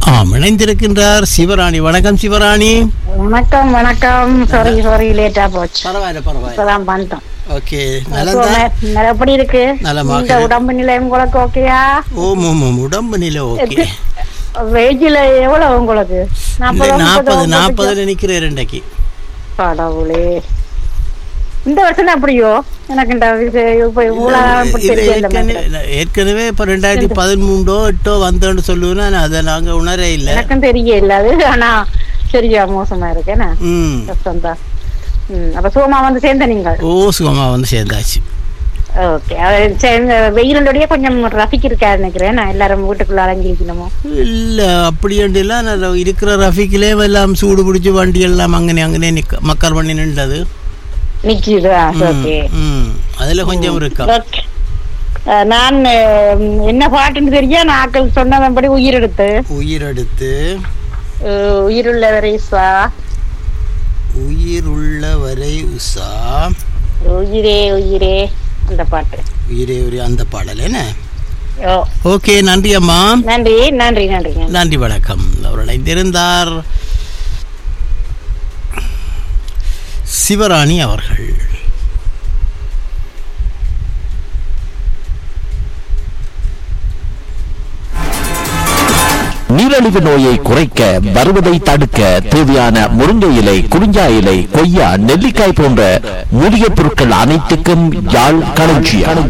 ஆம் இணைந்திருக்கின்றார் சிவராணி வணக்கம் சிவராணி வணக்கம் வணக்கம் சாரி சாரி லேட்டா போச்சு பரவாயில்ல பரவாயில்ல இப்பதான் வந்தோம் ஓகே So, நல்லதா ந- ந- எப்படி இருக்கு நலமாக இந்த உடம்பு நிலை உங்களுக்கு ஓகேயா ஓம் ஓம் ஓம் உடம்பு நிலை ஓகே வெயிட்ல எவ்வளவு உங்களுக்கு நாற்பது நாற்பது நாற்பதுல நிக்கிறேன் ரெண்டைக்கு கடவுளே இந்த வருஷம் அப்படியோ எனக்கு இந்த இது இப்ப இவ்வளவு இப்படி இது தெரியல ஏற்கனவே மாட்டேன். ஏற்கனவே இப்போ ரெண்டாயிரத்தி பதிமூண்டோ எட்டோ வந்தோன்னு சொல்லுவேன் நான் அதை நாங்கள் உணர இல்லை எனக்கும் தெரியல அது ஆனா சரியா மோசமா இருக்கு என்ன ம் கஷ்டம்தான் ம் அப்ப சுகமா வந்து சேர்ந்த நீங்கள் ஓ சுகமா வந்து சேர்ந்தாச்சு ஓகே வெயிலுடைய கொஞ்சம் ரஃபிக் இருக்கா நினைக்கிறேன் நான் எல்லாரும் வீட்டுக்குள்ள அலங்கிக்கணுமோ இல்லை அப்படியெல்லாம் நான் இருக்கிற ரஃபிக்கிலே எல்லாம் சூடு பிடிச்சி வண்டி எல்லாம் அங்கனே அங்கனே நிக்க மக்கள் பண்ணி நின்றது நிக்குது ஓகே ம் அதில் கொஞ்சம் இருக்கா ஓகே அஹ் நான் அஹ், என்ன பாட்டுன்னு தெரியா நாக்கள் சொன்னதன்படி உயிரெடுத்து உயிரெடுத்து அஹ், உயிருள்ளவரை சா உயிர் உள்ள வரை உஷா உயிரே உயிரே அந்த பாட்டு உயிரே உயிரே அந்த பாடல் என்ன ஓ ஓகே நன்றி அம்மா நன்றி நன்றி நன்றி நன்றி. நன்றி வணக்கம் அவர் இணைந்திருந்தார் சிவராணி அவர்கள் நீரிழிவு நோயை குறைக்க வருவதை தடுக்க தேவையான முருங்கை இலை குறிஞ்சா இலை கொய்யா நெல்லிக்காய் போன்ற மூலிகை பொருட்கள் அனைத்துக்கும் யாழ் களஞ்சியம்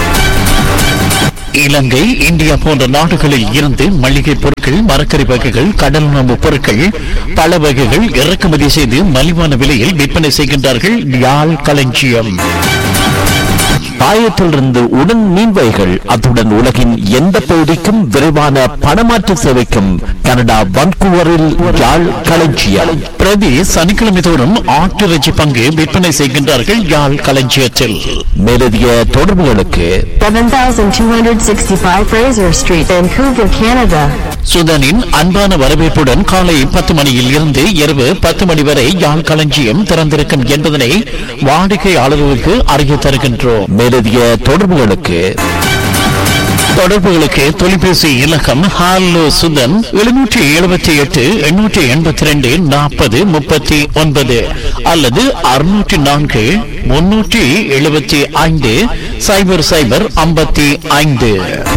இலங்கை இந்தியா போன்ற நாடுகளில் இருந்து மளிகை பொருட்கள் மரக்கறி வகைகள் கடல் உணவு பொருட்கள் பல வகைகள் இறக்குமதி செய்து மலிவான விலையில் விற்பனை செய்கின்றார்கள் யாழ் களஞ்சியம் பாயத்திலிருந்து உடன் மீன்வைகள் அத்துடன் உலகின் எந்த பகுதிக்கும் விரைவான பணமாற்று சேவைக்கும் கனடா வன்கூவரில் யாழ் களஞ்சியம் பிரதி சனிக்கிழமை தோறும் ஆட்டிறைச்சி பங்கு விற்பனை செய்கின்றார்கள் யாழ் களஞ்சியத்தில் மேலதிக தொடர்புகளுக்கு 7265 Fraser Street, Vancouver, Canada. சுதனின் அன்பான வரவேற்புடன் காலை பத்து மணியில் இருந்து இரவு பத்து மணி வரை யாழ் களஞ்சியம் திறந்திருக்கும் என்பதனை வாடிக்கையாளர்களுக்கு அறிய தருகின்றோம் மேலதிக தொடர்புகளுக்கு தொடர்புகளுக்கு தொலைபேசி இலக்கம் ஹாலோ சுதன் எழுநூற்றி எழுபத்தி எட்டு எண்ணூற்றி எண்பத்தி ரெண்டு நாற்பது முப்பத்தி ஒன்பது அல்லது அறுநூற்றி நான்கு முன்னூற்றி எழுபத்தி ஐந்து சைபர் சைபர் ஐம்பத்தி ஐந்து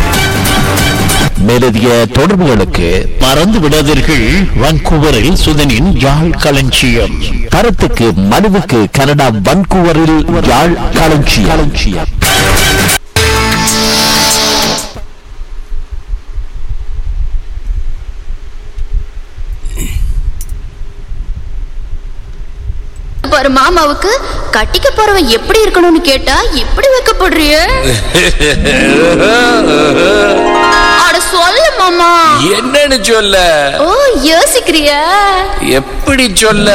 மேலதிக தொடர்புகளுக்கு மறந்து விடாதீர்கள் வான்கூவரில் சுதனின் யாழ் களஞ்சியம் கருத்துக்கு மனுவுக்கு கனடா வன்கூவரில் யாழ் களஞ்சியம் களஞ்சியம் பாரு மாமாவுக்கு கட்டிக்க போறவன் எப்படி இருக்கணும்னு கேட்டா இப்படி வைக்கப்படுறிய அட சொல்லு மாமா என்னன்னு சொல்ல ஓ யோசிக்கிறியா எப்படி சொல்ல